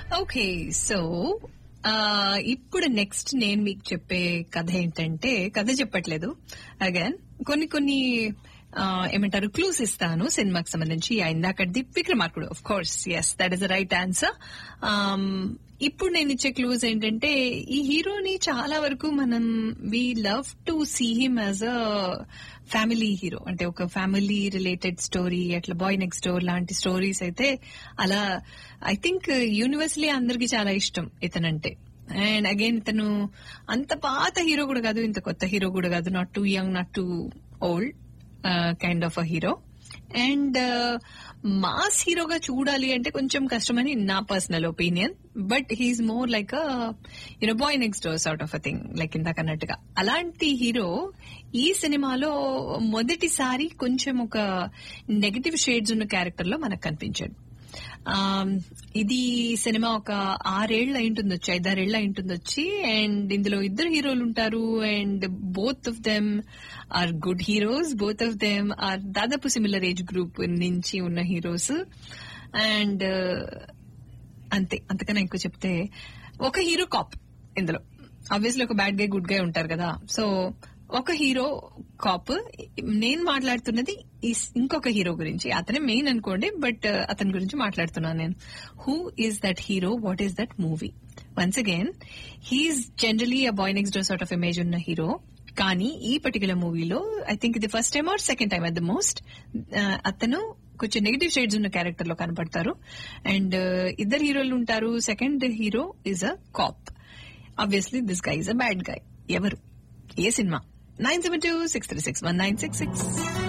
okay so ఇప్పుడు next నేను మీకు చెప్పే కథ ఏంటంటే కథ చెప్పట్లేదు అగైన్ కొన్ని కొన్ని ఆ, ఏమంటారు క్లూస్ ఇస్తాను సినిమాకి సంబంధించి ఆ ఇందాకటిది Vikramarkudu of course yes that is the right answer ఇప్పుడు నేను ఇచ్చే క్లూజ్ ఏంటంటే ఈ హీరోని చాలా వరకు మనం we love to see him as a family hero అంటే ఒక ఫ్యామిలీ రిలేటెడ్ స్టోరీ అట్లా బాయ్ నెక్స్ట్ డోర్ లాంటి స్టోరీస్ అయితే అలా ఐ థింక్ యూనివర్సలీ అందరికి చాలా ఇష్టం ఇతనంటే అండ్ అగైన్ ఇతను అంత పాత హీరో కూడా కాదు ఇంత కొత్త హీరో కూడా కాదు not too young not too old kind of a hero and mass హీరోగా చూడాలి అంటే కొంచెం కష్టమని నా personal opinion but he's more like you know boy next door sort of a thing like ఇందాక అన్నట్టుగా అలాంటి హీరో ఈ సినిమాలో మొదటిసారి కొంచెం ఒక నెగటివ్ షేడ్స్ ఉన్న క్యారెక్టర్ లో మనకు కనిపించాడు ఆమ్, ఇది సినిమా ఒక ఆరేళ్లు అయింటుందొచ్చి ఐదారేళ్లు అయింటుందొచ్చి అండ్ ఇందులో ఇద్దరు హీరోలు ఉంటారు and both of them are good heroes both of them are దాదాపు సిమిలర్ ఏజ్ గ్రూప్ నుంచి ఉన్న హీరోస్ అండ్ అంతే అంతకన్నా ఎక్కువ చెప్తే ఒక హీరో కాప్ ఇందులో ఆబ్వియస్లీ ఒక బ్యాడ్ గై గుడ్ గై ఉంటారు కదా సో ఒక హీరో కాప్ నేను మాట్లాడుతున్నది ఈ- ఇంకొక హీరో గురించి అతనే మెయిన్ అనుకోండి బట్ అతని గురించి మాట్లాడుతున్నాను నేను who is that hero what is that movie once again he's generally a boy next door sort of image ఉన్న హీరో కానీ ఈ పర్టికులర్ మూవీలో ఐ థింక్ ఇది first time or second time at the most అతను కొంచెం negative shades ఉన్న character లో కనపడతారు అండ్ ఇద్దరు హీరోలు ఉంటారు second hero is a cop obviously this guy is a bad guy ఎవరు ఏ సినిమా nine seven two six three six one nine six six